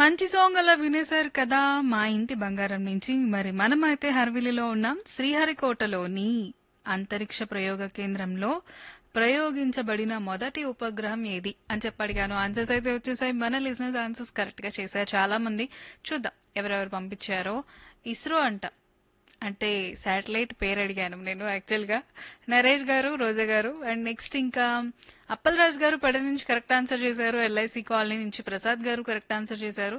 మంచి సాంగ్ అలా వినేశారు కదా మా ఇంటి బంగారం నుంచి మరి మనమైతే హర్విలిలో ఉన్నాం శ్రీహరికోటలోని అంతరిక్ష ప్రయోగ కేంద్రంలో ప్రయోగించబడిన మొదటి ఉపగ్రహం ఏది అని చెప్పి అడిగాను ఆన్సర్స్ అయితే వచ్చేసాయి మన లిజినెస్ ఆన్సర్స్ కరెక్ట్ గా చేశారు చాలా మంది చూద్దాం ఎవరెవరు పంపించారో ఇస్రో అంట అంటే శాటిలైట్ పేరు అడిగాను నేను యాక్చువల్ గా నరేష్ గారు రోజా గారు అండ్ నెక్స్ట్ ఇంకా అప్పలరాజు గారు పడ నుంచి కరెక్ట్ ఆన్సర్ చేశారు ఎల్ఐసి కాలనీ నుంచి ప్రసాద్ గారు కరెక్ట్ ఆన్సర్ చేశారు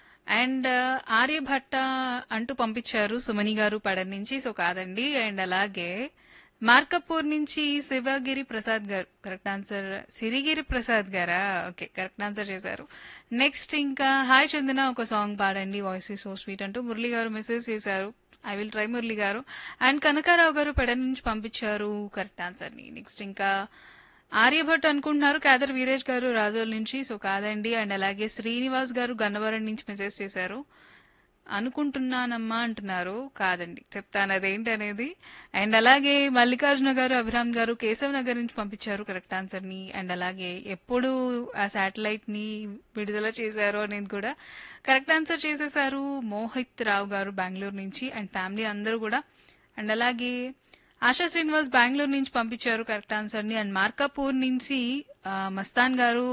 అండ్ ఆర్యభట్ట అంటూ పంపించారు సుమని గారు పడ నుంచి సో కాదండి అండ్ అలాగే మార్కపూర్ నుంచి శివగిరి ప్రసాద్ గారు కరెక్ట్ ఆన్సర్ సిరిగిరి ప్రసాద్ గారా ఓకే కరెక్ట్ ఆన్సర్ చేశారు నెక్స్ట్ ఇంకా హాయ్ చందన ఒక సాంగ్ పాడండి వాయిస్ సో స్వీట్ అంటూ మురళి గారు మెసేజ్ చేశారు ఐ విల్ ట్రై మురళి గారు అండ్ కనకారావు గారు పెడ నుంచి పంపించారు కరెక్ట్ ఆన్సర్ ని నెక్స్ట్ ఇంకా ఆర్యభట్ అనుకుంటున్నారు కాదర్ వీరేష్ గారు రాజోల్ నుంచి సో కాదండి అండ్ అలాగే శ్రీనివాస్ గారు గన్నవరం నుంచి మెసేజ్ చేశారు అనుకుంటున్నానమ్మా అంటున్నారు కాదండి చెప్తాను అదేంటి అనేది అండ్ అలాగే మల్లికార్జున గారు అభిరామ్ గారు కేశవ్ నగర్ నుంచి పంపించారు కరెక్ట్ ఆన్సర్ ని అండ్ అలాగే ఎప్పుడు ఆ శాటిలైట్ ని విడుదల చేశారు అనేది కూడా కరెక్ట్ ఆన్సర్ చేసేసారు మోహిత్ రావు గారు బెంగళూరు నుంచి అండ్ ఫ్యామిలీ అందరూ కూడా అండ్ అలాగే ఆశా శ్రీనివాస్ బెంగళూరు నుంచి పంపించారు కరెక్ట్ ఆన్సర్ ని అండ్ మార్కాపూర్ నుంచి ఆ, మస్తాన్ గారు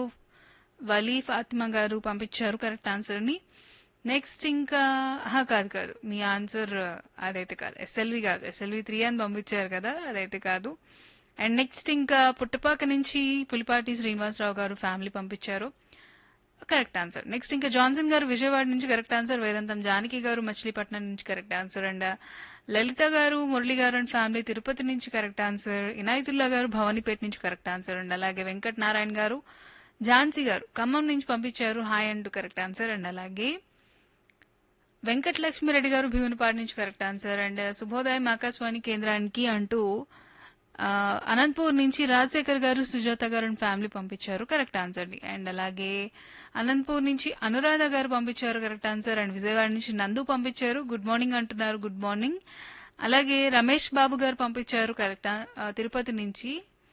వలీ ఫాతిమా గారు పంపించారు కరెక్ట్ ఆన్సర్ ని నెక్స్ట్ ఇంకా ఆహా, కాదు కాదు మీ ఆన్సర్ అదైతే కాదు ఎస్ఎల్వి కాదు ఎస్ఎల్వి త్రీ అని పంపించారు కదా అదైతే కాదు అండ్ నెక్స్ట్ ఇంకా పుట్టపాక నుంచి పులిపాటి శ్రీనివాసరావు గారు ఫ్యామిలీ పంపించారు కరెక్ట్ ఆన్సర్ నెక్స్ట్ ఇంకా జాన్సన్ గారు విజయవాడ నుంచి కరెక్ట్ ఆన్సర్ వేదాంతం జానకి గారు మచిలీపట్నం నుంచి కరెక్ట్ ఆన్సర్ అండ్ లలిత గారు మురళి గారు అండ్ ఫ్యామిలీ తిరుపతి నుంచి కరెక్ట్ ఆన్సర్ ఇనాయతుల్లా గారు భవానీపేట నుంచి కరెక్ట్ ఆన్సర్ అండ్ అలాగే వెంకట నారాయణ గారు ఝాన్సీ గారు ఖమ్మం నుంచి పంపించారు హాయ్ అంటూ కరెక్ట్ ఆన్సర్ అండ్ అలాగే వెంకట లక్ష్మిరెడ్డి గారు భీమునిపాడు నుంచి కరెక్ట్ ఆన్సర్ అండ్ శుభోదయం ఆకాశవాణి కేంద్రానికి అంటూ ఆ, అనంతపూర్ నుంచి రాజశేఖర్ గారు సుజాత గారు అండ్ ఫ్యామిలీ పంపించారు కరెక్ట్ ఆన్సర్ ని అండ్ అలాగే అనంతపూర్ నుంచి అనురాధ గారు పంపించారు కరెక్ట్ ఆన్సర్ అండ్ విజయవాడ నుంచి నందు పంపించారు గుడ్ మార్నింగ్ అంటున్నారు గుడ్ మార్నింగ్ అలాగే రమేష్ బాబు గారు పంపించారు కరెక్ట్ ఆ- ఆ, తిరుపతి నుంచి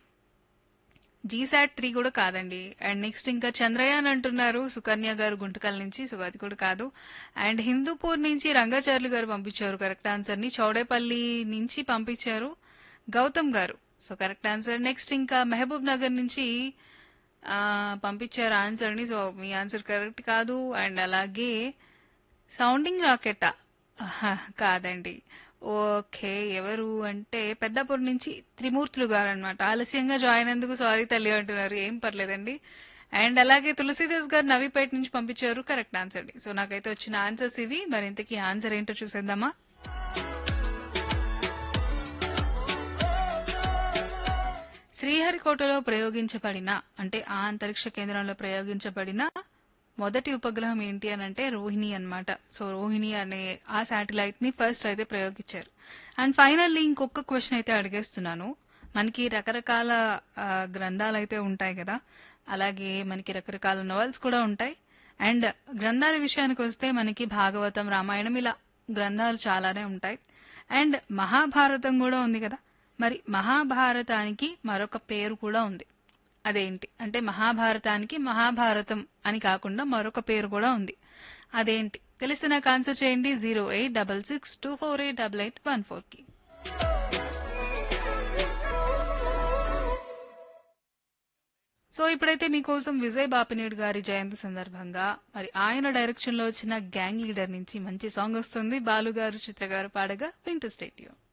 జీసాట్ త్రీ కూడా కాదండి అండ్ నెక్స్ట్ ఇంకా చంద్రయాన్ అంటున్నారు సుకన్య గారు గుంటకల్ నుంచి సో అది కూడా కాదు అండ్ హిందూపూర్ నుంచి రంగాచార్యులు గారు పంపించారు కరెక్ట్ ఆన్సర్ ని చౌడేపల్లి నుంచి పంపించారు గౌతమ్ గారు సో కరెక్ట్ ఆన్సర్ నెక్స్ట్ ఇంకా మహబూబ్ నగర్ నుంచి ఆ, పంపించారు ఆన్సర్ ని సో మీ ఆన్సర్ కరెక్ట్ కాదు అండ్ అలాగే సౌండింగ్ రాకెటా ఆహా, కాదండి ఓకే ఎవరు అంటే పెద్దపూర్ నుంచి త్రిమూర్తులు గారు అనమాట ఆలస్యంగా జాయిన్ అయినందుకు సారీ తల్లి అంటున్నారు ఏం పర్లేదండి అండ్ అలాగే తులసీదాస్ గారు నవీపేట నుంచి పంపించారు కరెక్ట్ ఆన్సర్ సో నాకైతే వచ్చిన ఆన్సర్స్ ఇవి మరి ఇంతకీ ఆన్సర్ ఏంటో చూసేద్దామా శ్రీహరికోటలో ప్రయోగించబడిన అంటే ఆ అంతరిక్ష కేంద్రంలో ప్రయోగించబడిన మొదటి ఉపగ్రహం ఏంటి అని అంటే రోహిణి అన్నమాట సో రోహిణి అనే ఆ శాటిలైట్ ని ఫస్ట్ అయితే ప్రయోగించారు అండ్ ఫైనల్లీ ఇంకొక క్వశ్చన్ అయితే అడిగేస్తున్నాను మనకి రకరకాల ఆ, గ్రంథాలు అయితే ఉంటాయి కదా అలాగే మనకి రకరకాల నవల్స్ కూడా ఉంటాయి అండ్ గ్రంథాల విషయానికి వస్తే మనకి భాగవతం రామాయణం ఇలా గ్రంథాలు చాలానే ఉంటాయి అండ్ మహాభారతం కూడా ఉంది కదా మరి మహాభారతానికి మరొక పేరు కూడా ఉంది అదేంటి అంటే మహాభారతానికి మహాభారతం అని కాకుండా మరొక పేరు కూడా ఉంది అదేంటి తెలిస్తే నాకు ఆన్సర్ చేయండి zero eight double six two four eight double eight one four కి సో ఇప్పుడైతే మీకోసం విజయ్ బాపినేడు గారి జయంతి సందర్భంగా మరి ఆయన డైరెక్షన్ లో వచ్చిన గ్యాంగ్ లీడర్ నుంచి మంచి సాంగ్ వస్తుంది బాలు గారు చిత్ర గారు పాడగా వింటూ స్టేట్యూ